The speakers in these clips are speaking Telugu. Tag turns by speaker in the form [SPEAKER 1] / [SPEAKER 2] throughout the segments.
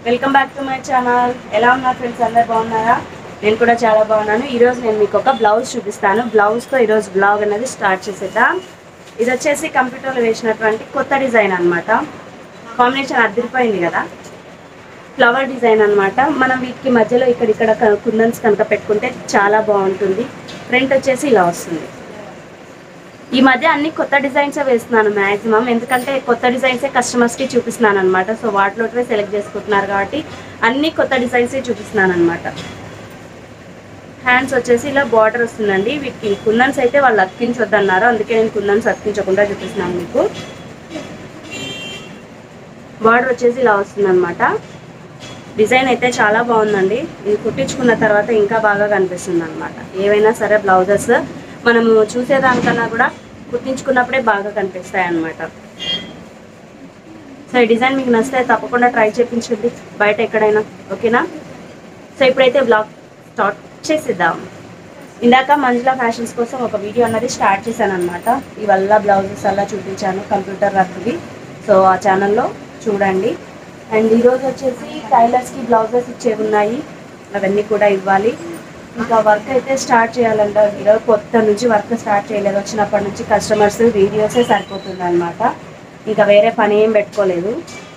[SPEAKER 1] welcome back to my channel ఎలా ఉన్నారు ఫ్రెండ్స్ అందరు బాగున్నారా నేను కూడా చాలా బాగున్నాను ఈరోజు నేను మీకు ఒక బ్లౌజ్ చూపిస్తాను బ్లౌజ్తో ఈరోజు బ్లాగ్ అనేది స్టార్ట్ చేసేద్దాం ఇది వచ్చేసి కంప్యూటర్లో వేసినటువంటి కొత్త డిజైన్ అన్నమాట కాంబినేషన్ అదిరిపోయింది కదా ఫ్లవర్ డిజైన్ అన్నమాట మనం వీటికి మధ్యలో ఇక్కడిక్కడ క- కుందన్స్ కనుక పెట్టుకుంటే చాలా బాగుంటుంది ఫ్రంట్ వచ్చేసి ఇలా వస్తుంది ఈ మధ్య అన్ని కొత్త డిజైన్స్ వేస్తున్నాను మ్యాక్సిమం ఎందుకంటే కొత్త డిజైన్సే కస్టమర్స్కి చూపిస్తున్నాను అనమాట సో వాటిలోనే సెలెక్ట్ చేసుకుంటున్నారు కాబట్టి అన్ని కొత్త డిజైన్సే చూపిస్తున్నాను అనమాట హ్యాండ్స్ వచ్చేసి ఇలా బార్డర్ వస్తుందండి వీటికి కుందన్స్ అయితే వాళ్ళు అతికించొద్దన్నారు అందుకే నేను కుందన్స్ అతికించకుండా చూపిస్తున్నాను మీకు బార్డర్ వచ్చేసి ఇలా వస్తుందన్నమాట డిజైన్ అయితే చాలా బాగుందండి ఇది కుట్టించుకున్న తర్వాత ఇంకా బాగా కనిపిస్తుంది అనమాట ఏవైనా సరే బ్లౌజెస్ మనము చూసేదానికన్నా కూడా కుట్టించుకున్నప్పుడే బాగా కనిపిస్తాయి అన్నమాట సో ఈ డిజైన్ మీకు నచ్చితే తప్పకుండా ట్రై చేయించండి బయట ఎక్కడైనా ఓకేనా సో ఇప్పుడైతే బ్లాగ్ స్టార్ట్ చేసేద్దాం ఇందాక మంజుల ఫ్యాషన్స్ కోసం ఒక వీడియో అన్నది స్టార్ట్ చేశాను అనమాట ఇవల్ల బ్లౌజెస్ అలా చూపించాను కంప్యూటర్ వర్క్వి సో ఆ ఛానల్లో చూడండి అండ్ ఈరోజు వచ్చేసి టైలర్స్కి బ్లౌజెస్ ఇచ్చేవి ఉన్నాయి అవన్నీ కూడా ఇవ్వాలి ఇంకా వర్క్ అయితే స్టార్ట్ చేయాలంట ఈరోజు కొత్త నుంచి వర్క్ స్టార్ట్ చేయలేదు వచ్చినప్పటి నుంచి కస్టమర్స్ వీడియోసే సరిపోతుంది అనమాట ఇంకా వేరే పని ఏం పెట్టుకోలేదు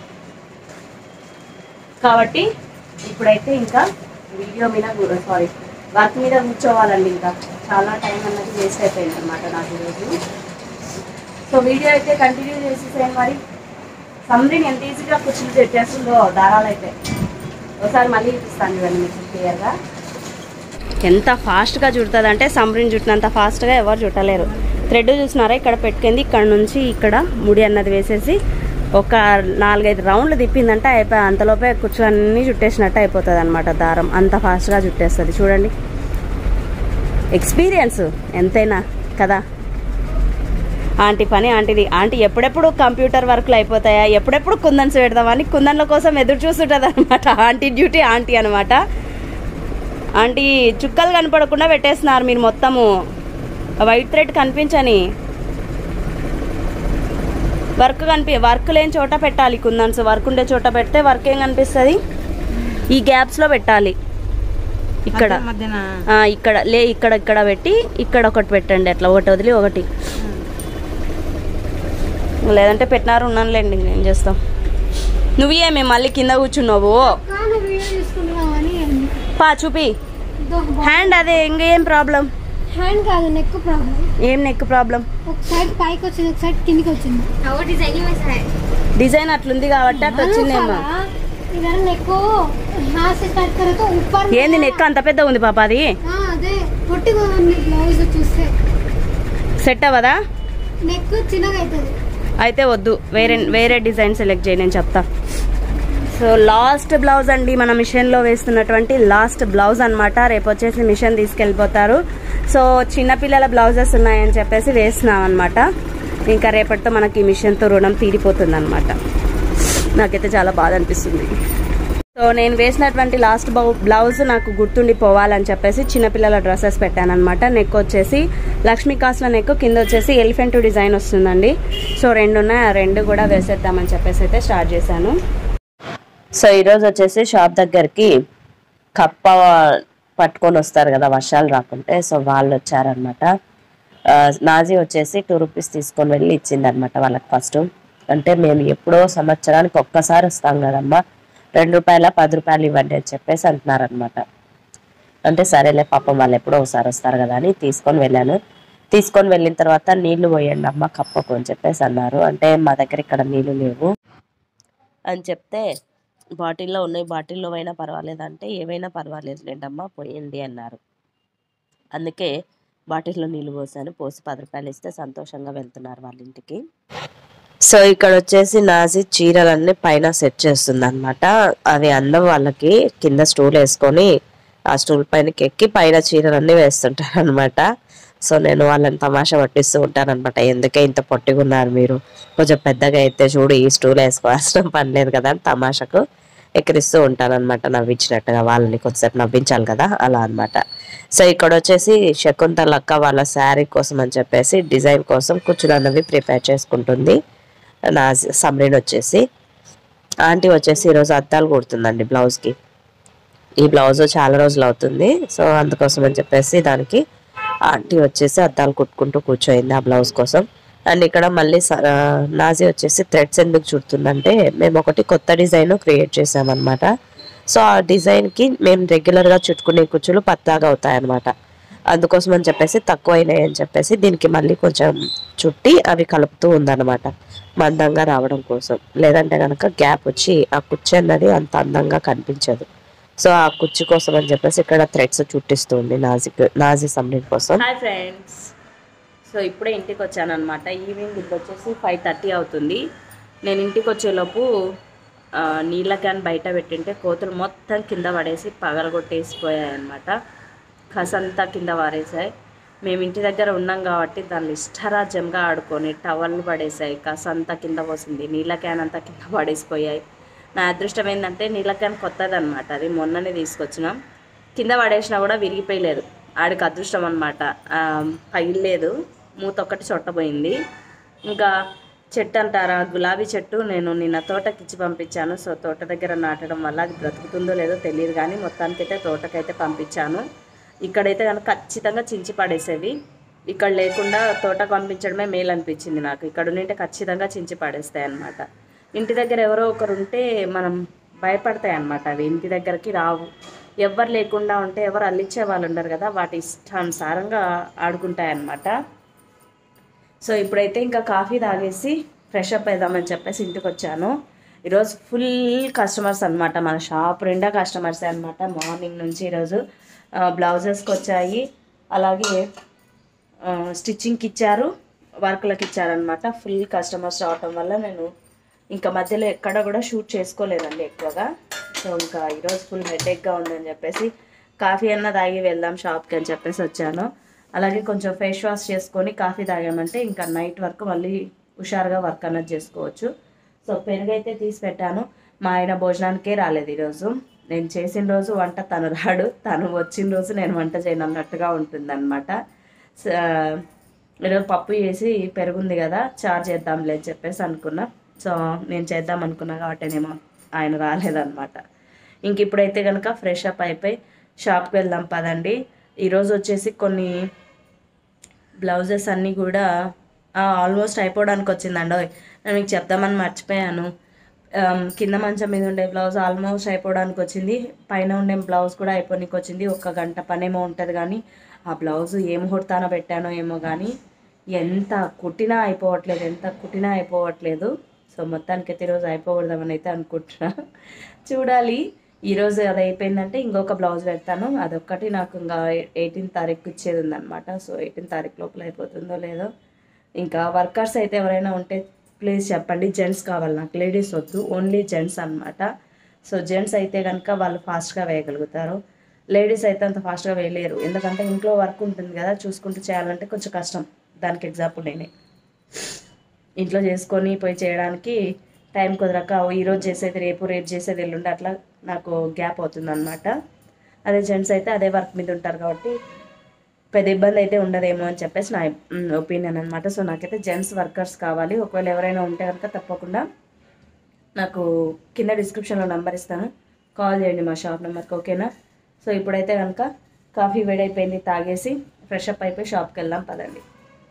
[SPEAKER 1] కాబట్టి ఇప్పుడైతే ఇంకా వీడియో మీద సారీ వర్క్ మీద కూర్చోవాలండి ఇంకా చాలా టైం అన్నది వేస్ట్ అయిపోయింది అనమాట నాకు ఈరోజు సో వీడియో అయితే కంటిన్యూ చేసేసేయండి మరి సమ్రీని ఎంత ఈజీగా కూర్చుని పెట్టేస్తుందో దారాలు అయితే ఒకసారి మళ్ళీ చూపిస్తాను ఇవన్నీ మీకు క్లియర్గా ఎంత ఫాస్ట్గా చుడుతుంది అంటే సమ్రీని చుట్టినంత ఫాస్ట్గా ఎవరు చుట్టలేరు థ్రెడ్ చూసినారా ఇక్కడ పెట్టుకుంది ఇక్కడ నుంచి ఇక్కడ ముడి అన్నది వేసేసి ఒక నాలుగైదు రౌండ్లు తిప్పిందంటే అయిపోయి అంతలోపే కూర్చొని చుట్టేసినట్టు అయిపోతుంది అనమాట దారం అంత ఫాస్ట్గా చుట్టేస్తుంది చూడండి ఎక్స్పీరియన్స్ ఎంతైనా కదా ఆంటీ పని ఆంటీది ఆంటీ ఎప్పుడెప్పుడు కంప్యూటర్ వర్క్లు అయిపోతాయా ఎప్పుడెప్పుడు కుందన్స్ పెడదామని కుందన్ల కోసం ఎదురు చూస్తుంటుంది అనమాట ఆంటీ డ్యూటీ ఆంటీ అనమాట ఆంటీ చుక్కలు కనపడకుండా పెట్టేస్తున్నారు మీరు మొత్తము వైట్ థ్రెడ్ కనిపించని వర్క్ కనిపి వర్క్ లేని చోట పెట్టాలి కుందన్స్ వర్క్ ఉండే చోట పెడితే వర్క్ ఏం కనిపిస్తుంది ఈ గ్యాప్స్లో పెట్టాలి ఇక్కడ
[SPEAKER 2] మధ్యన
[SPEAKER 1] ఆ, ఇక్కడ లే ఇక్కడ ఇక్కడ పెట్టి ఇక్కడ ఒకటి పెట్టండి అట్లా ఒకటి వదిలి ఒకటి లేదంటే పెట్టినారు ఉన్నానులేండి ఏం చేస్తాం నువ్వు ఏమే మళ్ళీ కింద కూర్చున్నావు
[SPEAKER 3] కాను వీడియో తీసుకుంటున్నామని
[SPEAKER 1] పా చూపి హ్యాండ్ అదే ఇంకేం ప్రాబ్లం
[SPEAKER 3] హ్యాండ్ కాదు నెక్ ప్రాబ్లం
[SPEAKER 1] ఏం నెక్ ప్రాబ్లం
[SPEAKER 3] ఒక సైడ్ పైకి వచ్చింది ఒక సైడ్ కిందికి వచ్చింది
[SPEAKER 4] वो डिजाइन ही वैसा है
[SPEAKER 1] డిజైన్ అట్లుంది కాబట్టి అట్లా వచ్చిందేమో
[SPEAKER 3] इधर नेक को हाथ से स्टार्ट करे तो ऊपर
[SPEAKER 1] ఏంది నెక్ అంత పెద్ద ఉంది పాప అది
[SPEAKER 3] हाँ అదే పొట్టిగా ఉంది బ్లౌజ్ చూస్తే
[SPEAKER 1] సెట్ అవ్వదా
[SPEAKER 3] నెక్ చిన్నగా అవుతుంది
[SPEAKER 1] అయితే వద్దు వేరే వేరే డిజైన్ సెలెక్ట్ చేయి నేను చెప్తా సో లాస్ట్ బ్లౌజ్ అండి మన మిషన్లో వేస్తున్నటువంటి లాస్ట్ బ్లౌజ్ అన్నమాట రేపు వచ్చేసి మిషన్ తీసుకెళ్ళిపోతారు సో చిన్నపిల్లల బ్లౌజెస్ ఉన్నాయని చెప్పేసి వేస్తున్నాం అనమాట ఇంకా రేపటితో మనకి ఈ మిషన్తో రుణం తీరిపోతుంది అనమాట నాకైతే చాలా బాధ అనిపిస్తుంది సో నేను వేసినటువంటి లాస్ట్ బ్లౌజ్ నాకు గుర్తుండిపోవాలని చెప్పేసి చిన్నపిల్లల డ్రెస్సెస్ పెట్టాను అనమాట నెక్ వచ్చేసి లక్ష్మీ కాస్ల నెక్ కింద వచ్చేసి ఎలిఫెంట్ డిజైన్ వస్తుందండి సో రెండు ఉన్నాయి ఆ రెండు కూడా వేసేద్దామని చెప్పేసి అయితే స్టార్ట్ చేశాను సో ఈరోజు వచ్చేసి షాప్ దగ్గరికి కప్ప పట్టుకొని వస్తారు కదా వర్షాలు రాకుంటే సో వాళ్ళు వచ్చారనమాట నాజీ వచ్చేసి టూ రూపీస్ తీసుకొని వెళ్ళి ఇచ్చిందనమాట వాళ్ళకి ఫస్ట్ అంటే మేము ఎప్పుడో సంవత్సరానికి ఒక్కసారి వస్తాం కదమ్మా రెండు రూపాయల పది రూపాయలు ఇవ్వండి అని చెప్పేసి అంటున్నారనమాట అంటే సరేలే పాపం వాళ్ళు ఎప్పుడో ఒకసారి వస్తారు కదా అని తీసుకొని వెళ్ళాను తీసుకొని వెళ్ళిన తర్వాత నీళ్లు పోయండి అమ్మ కప్పకు అని చెప్పేసి అన్నారు అంటే మా దగ్గర ఇక్కడ నీళ్లు లేవు అని చెప్తే బాటిల్లో ఉన్నాయి బాటిల్లో అయినా పర్వాలేదు అంటే ఏవైనా పర్వాలేదు లేండమ్మా పోయండి అన్నారు అందుకే బాటిల్లో నీళ్ళు పోసాను పోసి పది రూపాయలు ఇస్తే సంతోషంగా వెళ్తున్నారు వాళ్ళ ఇంటికి సో ఇక్కడ వచ్చేసి నాసి చీరలన్నీ పైన సెట్ చేస్తుంది అనమాట అవి అందం వాళ్ళకి కింద స్టూల్ వేసుకొని ఆ స్టూల్ పైనకి ఎక్కి పైన చీరలన్నీ వేస్తుంటారు అనమాట సో నేను వాళ్ళని తమాషా పట్టిస్తూ ఉంటాను అనమాట ఎందుకే ఇంత పొట్టిగా ఉన్నారు మీరు కొంచెం పెద్దగా అయితే చూడు ఈ స్టూల్ వేసుకోవాల్సిన పని లేదు కదా అని తమాషకు ఎక్కిరిస్తూ ఉంటాను అనమాట నవ్వించినట్టుగా వాళ్ళని కొంచెంసేపు నవ్వించాలి కదా అలా అన్నమాట సో ఇక్కడ వచ్చేసి శకుంతల అక్క వాళ్ళ శారీ కోసం అని చెప్పేసి డిజైన్ కోసం కుచ్చులు అన్నవి ప్రిపేర్ చేసుకుంటుంది నా సమ్రీన్ వచ్చేసి
[SPEAKER 2] ఆంటీ వచ్చేసి ఈరోజు అద్దాలు కుడుతుందండి బ్లౌజ్కి ఈ బ్లౌజ్ చాలా రోజులు అవుతుంది సో అందుకోసం అని చెప్పేసి దానికి ఆంటీ వచ్చేసి అద్దాలు కుట్టుకుంటూ కూర్చోయింది ఆ బ్లౌజ్ కోసం అండ్ ఇక్కడ మళ్ళీ స- ఆ, నాజీ వచ్చేసి థ్రెడ్స్ ఎందుకు చుడుతుందంటే మేము ఒకటి కొత్త డిజైన్ క్రియేట్ చేసామన్నమాట సో ఆ డిజైన్కి మేము రెగ్యులర్గా చుట్టుకునే కుచ్చులు పత్తాగా అవుతాయన్నమాట అందుకోసం అని చెప్పేసి తక్కువైనాయి అని చెప్పేసి దీనికి మళ్ళీ కొంచెం చుట్టి అవి కలుపుతూ ఉందన్నమాట మందంగా రావడం కోసం లేదంటే కనుక గ్యాప్ వచ్చి ఆ కుర్చీ అన్నది అంత అందంగా కనిపించదు సో ఆ కుర్చీ కోసం అని చెప్పేసి ఇక్కడ థ్రెడ్స్ చుట్టిస్తుంది నాజీ నాజీ సమ్మిట్ కోసం
[SPEAKER 1] హాయ్ ఫ్రెండ్స్ సో ఇప్పుడే ఇంటికి వచ్చాను అనమాట ఈవినింగ్ ఇప్పుడు వచ్చేసి ఫైవ్ థర్టీ అవుతుంది నేను ఇంటికి వచ్చేలోపు ఆ, నీళ్ళ క్యాన్ బయట పెట్టింటే కోతులు మొత్తం కింద పడేసి పగలగొట్టేసిపోయాయి అనమాట కసంతా కింద పారేసాయి మేము ఇంటి దగ్గర ఉన్నాం కాబట్టి దాన్ని ఇష్టరాజ్యంగా ఆడుకొని టవల్ని పడేసాయి కసంతా కింద పోసింది నీళ్ళ క్యాన్ అంతా కింద పడేసిపోయాయి నా అదృష్టం ఏంటంటే నీళ్ళ క్యాన్ కొత్తది అనమాట అది మొన్ననే తీసుకొచ్చినాం కింద పడేసినా కూడా విరిగిపోయలేదు ఆడికి అదృష్టం అనమాట పగిలేదు మూత ఒక్కటి చొట్టపోయింది ఇంకా చెట్టు అంటారా గులాబీ చెట్టు నేను నిన్న తోటకి ఇచ్చి పంపించాను సో తోట దగ్గర నాటడం వల్ల అది బ్రతుకుతుందో లేదో తెలియదు కానీ మొత్తానికైతే తోటకైతే పంపించాను ఇక్కడైతే కనుక ఖచ్చితంగా చించి పడేసేవి ఇక్కడ లేకుండా తోటకు పంపించడమే మేలు అనిపించింది నాకు ఇక్కడ ఉంటే ఖచ్చితంగా చించి పడేస్తాయి అన్నమాట ఇంటి దగ్గర ఎవరో ఒకరు ఉంటే మనం భయపడతాయి అన్నమాట అవి ఇంటి దగ్గరికి రావు ఎవరు లేకుండా ఉంటే ఎవరు అల్లిచ్చే వాళ్ళు ఉండరు కదా వాటి ఇష్టానుసారంగా ఆడుకుంటాయి అన్నమాట సో ఇప్పుడైతే ఇంకా కాఫీ తాగేసి ఫ్రెష్ అప్ అవుదామని చెప్పేసి ఇంటికి వచ్చాను ఈరోజు ఫుల్ కస్టమర్స్ అన్నమాట మన షాప్ నిండా కస్టమర్సే అనమాట మార్నింగ్ నుంచి ఈరోజు బ్లౌజెస్కి వచ్చాయి అలాగే స్టిచ్చింగ్కి ఇచ్చారు వర్క్లకు ఇచ్చారనమాట ఫుల్ కస్టమర్స్ రావటం వల్ల నేను ఇంకా మధ్యలో ఎక్కడ కూడా షూట్ చేసుకోలేదండి ఎక్కువగా సో ఇంకా ఈరోజు ఫుల్ హెడేక్గా ఉందని చెప్పేసి కాఫీ అన్న తాగి వెళ్దాం షాప్కి అని చెప్పేసి వచ్చాను అలాగే కొంచెం ఫేస్ వాష్ చేసుకొని కాఫీ తాగామంటే ఇంకా నైట్ వరకు మళ్ళీ హుషారుగా వర్క్ అన్నది చేసుకోవచ్చు సో పెరుగు అయితే తీసి పెట్టాను మా ఆయన భోజనానికే రాలేదు ఈరోజు నేను చేసిన రోజు వంట తను రాడు తను వచ్చిన రోజు నేను వంట చేయను అన్నట్టుగా ఉంటుందన్నమాట స- ఈరోజు పప్పు చేసి పెరుగుంది కదా చారు చేద్దాంలే అని చెప్పేసి అనుకున్నా సో నేను చేద్దాం అనుకున్నా కాబట్టేనేమో ఆయన రాలేదన్నమాట ఇంక ఇప్పుడైతే కనుక ఫ్రెష్ అప్ అయిపోయి షాప్కి వెళ్దాం పదండి ఈరోజు వచ్చేసి కొన్ని బ్లౌజెస్ అన్నీ కూడా ఆల్మోస్ట్ అయిపోవడానికి వచ్చిందండి ఓయ్ నేను మీకు చెప్దామని మర్చిపోయాను ఆమ్, కింద మంచం మీద ఉండే బ్లౌజ్ ఆల్మోస్ట్ అయిపోవడానికి వచ్చింది పైన ఉండే బ్లౌజ్ కూడా అయిపోనికి వచ్చింది ఒక గంట పనేమో ఉంటుంది కానీ ఆ బ్లౌజ్ ఏ ముహూర్తాన పెట్టానో ఏమో కానీ ఎంత కుట్టినా అయిపోవట్లేదు ఎంత కుట్టినా అయిపోవట్లేదు సో మొత్తానికైతే ఈరోజు అయిపోకూడదామని అయితే అనుకుంటున్నా చూడాలి ఈరోజు అది అయిపోయిందంటే ఇంకొక బ్లౌజ్ పెడతాను అదొక్కటి నాకు ఇంకా ఎయిటీన్ తారీఖు ఇచ్చేది ఉందన్నమాట సో ఎయిటీన్ తారీఖు లోపల అయిపోతుందో లేదో ఇంకా వర్కర్స్ అయితే ఎవరైనా ఉంటే ప్లీజ్ చెప్పండి జెంట్స్ కావాలి నాకు లేడీస్ వద్దు ఓన్లీ జెంట్స్ అన్నమాట సో జెంట్స్ అయితే కనుక వాళ్ళు ఫాస్ట్గా వేయగలుగుతారు లేడీస్ అయితే అంత ఫాస్ట్గా వేయలేరు ఎందుకంటే ఇంట్లో వర్క్ ఉంటుంది కదా చూసుకుంటూ చేయాలంటే కొంచెం కష్టం దానికి ఎగ్జాంపుల్ నేనే ఇంట్లో చేసుకొని పోయి చేయడానికి టైం కుదరక ఓ ఈరోజు చేసేది రేపు రేపు చేసేది ఎల్లుండి అట్లా నాకు గ్యాప్ అవుతుంది అనమాట అదే జెంట్స్ అయితే అదే వర్క్ మీద ఉంటారు కాబట్టి పెద్ద ఇబ్బంది అయితే ఉండదేమో అని చెప్పేసి నా ఒపీనియన్ అనమాట సో నాకైతే జెంట్స్ వర్కర్స్ కావాలి ఒకవేళ ఎవరైనా ఉంటే కనుక తప్పకుండా నాకు కింద డిస్క్రిప్షన్లో నెంబర్ ఇస్తాను కాల్ చేయండి మా షాప్ నెంబర్కి ఓకేనా సో ఇప్పుడైతే కనుక కాఫీ వేడైపోయింది తాగేసి ఫ్రెష్ అప్ అయిపోయి షాప్కి వెళ్దాం పదండి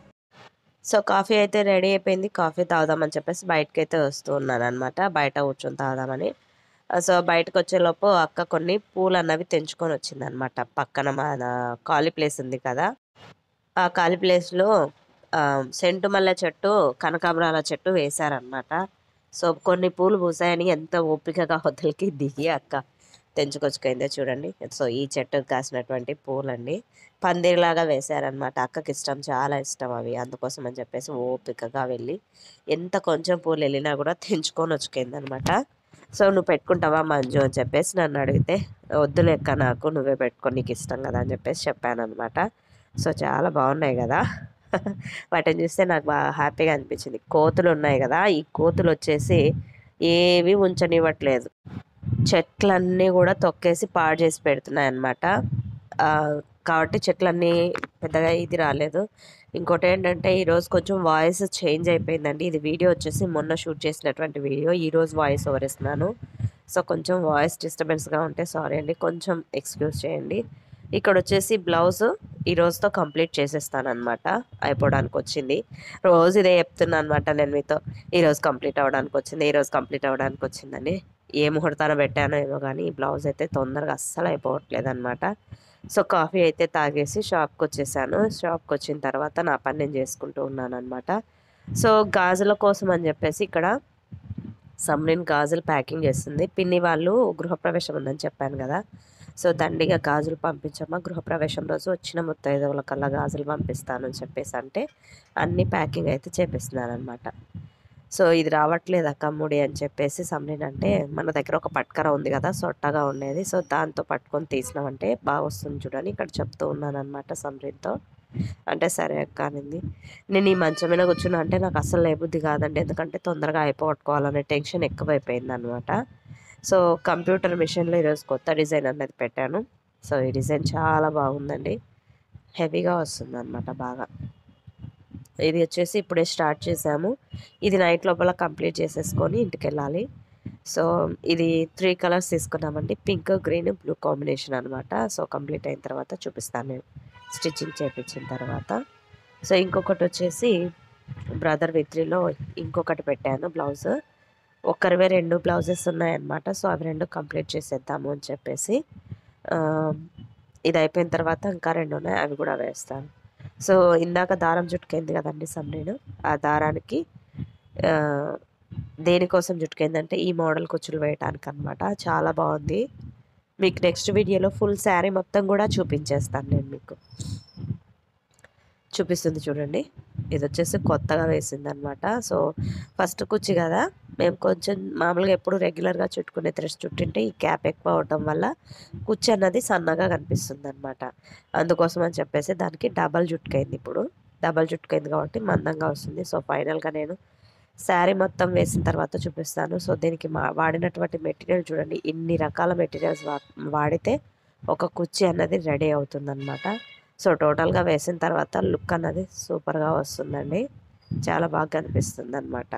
[SPEAKER 2] సో కాఫీ అయితే రెడీ అయిపోయింది కాఫీ తాగుదామని చెప్పేసి బయటకి అయితే వస్తూ ఉన్నాను అనమాట బయట కూర్చొని తాగుదామని ఆ, సో బయటకు వచ్చేలోపు అక్క కొన్ని పూలు అన్నవి తెంచుకొని వచ్చింది అనమాట పక్కన మన ఖాళీ ప్లేస్ ఉంది కదా ఆ ఖాళీ ప్లేస్లో సెంటు మల్లె చెట్టు కనకాంబరాల చెట్టు వేశారనమాట సో కొన్ని పూలు పూసాయని ఎంత ఓపికగా వద్దలకి దిగి అక్క తెంచుకొచ్చుకుందే చూడండి సో ఈ చెట్టుకు కాసినటువంటి పూలండి పందిరిలాగా వేశారనమాట అక్కకి ఇష్టం చాలా ఇష్టం అవి అందుకోసం అని చెప్పేసి ఓపికగా వెళ్ళి ఎంత కొంచెం పూలు వెళ్ళినా కూడా తెంచుకొని వచ్చుకుంది అనమాట సో నువ్వు పెట్టుకుంటావా మంజు అని చెప్పేసి నన్ను అడిగితే వద్దు లెక్క నాకు నువ్వే పెట్టుకో నీకు ఇష్టం కదా అని చెప్పేసి చెప్పాను అనమాట సో చాలా బాగున్నాయి కదా వాటిని చూస్తే నాకు బాగా హ్యాపీగా అనిపించింది కోతులు ఉన్నాయి కదా ఈ కోతులు వచ్చేసి ఏవి ఉంచనివ్వట్లేదు చెట్లన్నీ కూడా తొక్కేసి పాడు చేసి పెడుతున్నాయి అన్నమాట ఆ, కాబట్టి చెట్లన్నీ పెద్దగా ఇది రాలేదు ఇంకోటి ఏంటంటే ఈరోజు కొంచెం వాయిస్ చేంజ్ అయిపోయిందండి ఇది వీడియో వచ్చేసి మొన్న షూట్ చేసినటువంటి వీడియో ఈరోజు వాయిస్ ఓవర్ ఇస్తున్నాను సో కొంచెం వాయిస్ డిస్టర్బెన్స్గా ఉంటే సారీ అండి కొంచెం ఎక్స్క్యూజ్ చేయండి ఇక్కడ వచ్చేసి బ్లౌజ్ ఈ రోజుతో కంప్లీట్ చేసేస్తాను అనమాట అయిపోవడానికి వచ్చింది రోజు ఇదే చెప్తున్నాను అనమాట నేను మీతో ఈ రోజు కంప్లీట్ అవ్వడానికి వచ్చింది ఈ రోజు కంప్లీట్ అవ్వడానికి వచ్చిందని ఏ ముహూర్తాన పెట్టానో ఏమో కానీ ఈ బ్లౌజ్ అయితే తొందరగా అస్సలు అయిపోవట్లేదు అనమాట సో కాఫీ అయితే తాగేసి షాప్కి వచ్చేసాను షాప్కి వచ్చిన తర్వాత నా పని నేను చేసుకుంటూ ఉన్నాను అనమాట సో గాజుల కోసం అని చెప్పేసి ఇక్కడ సమ్రిన్ గాజులు ప్యాకింగ్ చేస్తుంది పిన్ని వాళ్ళు గృహప్రవేశం ఉందని చెప్పాను కదా సో దండిగా గాజులు పంపించమ్మా గృహప్రవేశం రోజు వచ్చిన ముత్తైదవుల కల్లా గాజులు పంపిస్తాను అని చెప్పేసి అంటే అన్ని ప్యాకింగ్ అయితే చేపిస్తున్నాను అనమాట సో ఇది రావట్లేదు అక్కమ్ముడి అని చెప్పేసి సమ్రిన్ అంటే మన దగ్గర ఒక పట్కర ఉంది కదా సొట్టగా ఉండేది సో దాంతో పట్టుకొని తీసినామంటే బాగా వస్తుంది చూడని ఇక్కడ చెప్తూ ఉన్నాను అనమాట సమ్రిన్తో అంటే సరే అక్క అనింది నేను ఈ మంచం మీద కూర్చున్నా అంటే నాకు అసలు లేబుద్ది కాదండి ఎందుకంటే తొందరగా అయిపోగొట్టుకోవాలనే టెన్షన్ ఎక్కువైపోయింది అనమాట సో కంప్యూటర్ మిషన్లో ఈరోజు కొత్త డిజైన్ అనేది పెట్టాను సో ఈ డిజైన్ చాలా బాగుందండి హెవీగా వస్తుంది అనమాట బాగా ఇది వచ్చేసి ఇప్పుడే స్టార్ట్ చేసాము ఇది నైట్ లోపల కంప్లీట్ చేసేసుకొని ఇంటికి వెళ్ళాలి సో ఇది త్రీ కలర్స్ తీసుకున్నామండి పింక్ గ్రీన్ బ్లూ కాంబినేషన్ అనమాట సో కంప్లీట్ అయిన తర్వాత చూపిస్తాను నేను స్టిచ్చింగ్ చేయించిన తర్వాత సో ఇంకొకటి వచ్చేసి బ్రదర్ విత్రిలో ఇంకొకటి పెట్టాను బ్లౌజ్ ఒక్కరివే రెండు బ్లౌజెస్ ఉన్నాయన్నమాట సో అవి రెండు కంప్లీట్ చేసేద్దాము అని చెప్పేసి ఆ, ఇది అయిపోయిన తర్వాత ఇంకా రెండు ఉన్నాయి అవి కూడా వేస్తాను సో ఇందాక దారం చుట్టుకైంది కదండి సమ్రీను ఆ దారానికి ఆ, దేనికోసం చుట్టుకైందంటే ఈ మోడల్ కుచ్చులు వేయటానికి అనమాట చాలా బాగుంది మీకు నెక్స్ట్ వీడియోలో ఫుల్ శారీ మొత్తం కూడా చూపించేస్తాను నేను మీకు చూపిస్తుంది చూడండి ఇది వచ్చేసి కొత్తగా వేసింది అనమాట సో ఫస్ట్ కుచ్చి కదా మేము కొంచెం మామూలుగా ఎప్పుడు రెగ్యులర్గా చుట్టుకునే థ్రెడ్స్ చుట్టుంటే ఈ క్యాప్ ఎక్కువ అవటం వల్ల కుచ్చి అన్నది సన్నగా కనిపిస్తుంది అనమాట అందుకోసం అని చెప్పేసి దానికి డబల్ జుట్టుకైంది ఇప్పుడు డబల్ జుట్టుకైంది కాబట్టి మందంగా వస్తుంది సో ఫైనల్గా నేను శారీ మొత్తం వేసిన తర్వాత చూపిస్తాను సో దీనికి మా వాడినటువంటి మెటీరియల్ చూడండి ఇన్ని రకాల మెటీరియల్స్ వా వాడితే ఒక కుర్చీ అన్నది రెడీ అవుతుందన్నమాట సో టోటల్గా వేసిన తర్వాత లుక్ అన్నది సూపర్గా వస్తుందండి చాలా బాగా కనిపిస్తుంది అనమాట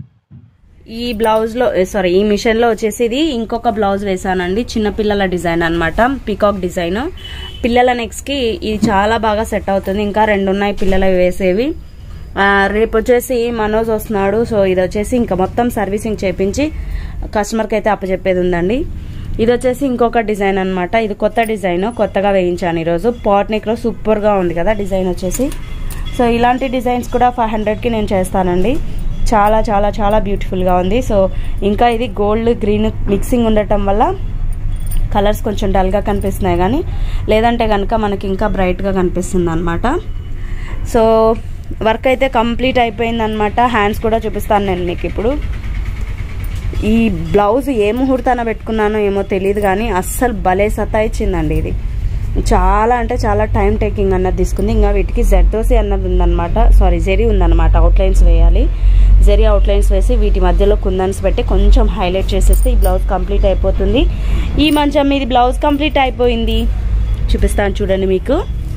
[SPEAKER 1] ఈ బ్లౌజ్ లో సారీ ఈ మిషన్ లో వచ్చేసి ఇది ఇంకొక బ్లౌజ్ వేసానండి చిన్నపిల్లల డిజైన్ అన్నమాట పికాక్ డిజైన్ పిల్లల నెక్స్ట్ కి ఇది చాలా బాగా సెట్ అవుతుంది ఇంకా రెండు ఉన్నాయి పిల్లలవి వేసేవి ఆ, రేపు వచ్చేసి మనోజ్ వస్తున్నాడు సో ఇది వచ్చేసి ఇంకా మొత్తం సర్వీసింగ్ చేపించి కస్టమర్కి అయితే అప్పచెప్పేది ఉందండి ఇది వచ్చేసి ఇంకొక డిజైన్ అన్నమాట ఇది కొత్త డిజైన్ కొత్తగా వేయించాను ఈరోజు పాట్ నెక్లో సూపర్గా ఉంది కదా డిజైన్ వచ్చేసి సో ఇలాంటి డిజైన్స్ కూడా ఫైవ్ హండ్రెడ్కి నేను చేస్తానండి చాలా చాలా చాలా బ్యూటిఫుల్గా ఉంది సో ఇంకా ఇది గోల్డ్ గ్రీన్ మిక్సింగ్ ఉండటం వల్ల కలర్స్ కొంచెం డల్గా కనిపిస్తున్నాయి కానీ లేదంటే కనుక మనకి ఇంకా బ్రైట్గా కనిపిస్తుంది అనమాట సో వర్క్ అయితే కంప్లీట్ అయిపోయింది అనమాట హ్యాండ్స్ కూడా చూపిస్తాను నేను మీకు ఇప్పుడు ఈ బ్లౌజ్ ఏ ముహూర్తాన పెట్టుకున్నానో ఏమో తెలియదు కానీ అస్సలు భలే సతాయిచ్చిందండి ఇది చాలా అంటే చాలా టైం టేకింగ్ అన్నది తీసుకుంది ఇంకా వీటికి జెర్దోసి అన్నది ఉందన్నమాట సారీ జెరీ ఉందన్నమాట అవుట్లైన్స్ వేయాలి జెరీ అవుట్లైన్స్ వేసి వీటి మధ్యలో కుందన్స్ పెట్టి కొంచెం హైలైట్ చేసేస్తే ఈ బ్లౌజ్ కంప్లీట్ అయిపోతుంది ఈ మంచం మీది బ్లౌజ్ కంప్లీట్ అయిపోయింది చూపిస్తాను చూడండి మీకు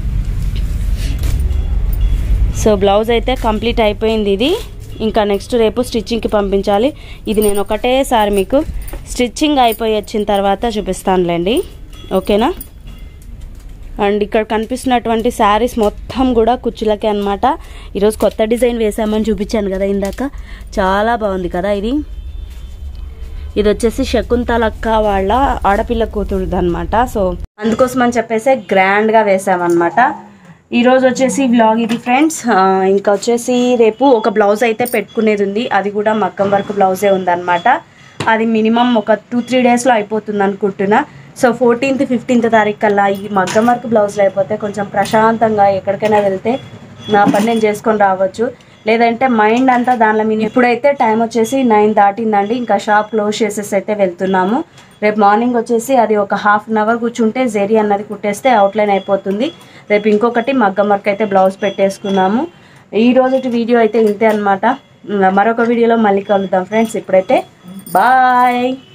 [SPEAKER 1] సో బ్లౌజ్ అయితే కంప్లీట్ అయిపోయింది ఇది ఇంకా నెక్స్ట్ రేపు స్టిచ్చింగ్కి పంపించాలి ఇది నేను ఒకటేసారి మీకు స్టిచ్చింగ్ అయిపోయి వచ్చిన తర్వాత చూపిస్తానులేండి ఓకేనా అండ్ ఇక్కడ కనిపిస్తున్నటువంటి శారీస్ మొత్తం కూడా కుచ్చులకే అనమాట ఈరోజు కొత్త డిజైన్ వేసామని చూపించాను కదా ఇందాక చాలా బాగుంది కదా ఇది ఇది వచ్చేసి శకుంతలక్క వాళ్ళ ఆడపిల్ల కూతురుది అనమాట సో అందుకోసం అని చెప్పేసి గ్రాండ్గా వేసామన్నమాట ఈ రోజు వచ్చేసి వ్లాగ్ ఇది ఫ్రెండ్స్ ఆ, ఇంకా వచ్చేసి రేపు ఒక బ్లౌజ్ అయితే పెట్టుకునేది ఉంది అది కూడా మగ్గం వర్క్ బ్లౌజే ఉందన్నమాట అది మినిమం ఒక టూ త్రీ డేస్లో అయిపోతుంది అనుకుంటున్నా సో ఫోర్టీన్త్ ఫిఫ్టీన్త్ తారీఖు కల్లా ఈ మగ్గం వర్క్ బ్లౌజ్లో అయిపోతే కొంచెం ప్రశాంతంగా ఎక్కడికైనా వెళ్తే నా పని నేను చేసుకొని రావచ్చు లేదంటే మైండ్ అంతా దానిలో మీద ఇప్పుడైతే టైం వచ్చేసి నైన్ దాటిందండి ఇంకా షాప్ క్లోజ్ చేసేసి అయితే వెళ్తున్నాము రేపు మార్నింగ్ వచ్చేసి అది ఒక హాఫ్ అన్ అవర్ కూర్చుంటే జెరీ అన్నది కుట్టేస్తే అవుట్లైన్ అయిపోతుంది రేపు ఇంకొకటి మగ్గం వర్క్ అయితే బ్లౌజ్ పెట్టేసుకున్నాము ఈ రోజు వీడియో అయితే ఇంతే అనమాట మరొక వీడియోలో మళ్ళీ కలుద్దాం ఫ్రెండ్స్ ఇప్పుడైతే బాయ్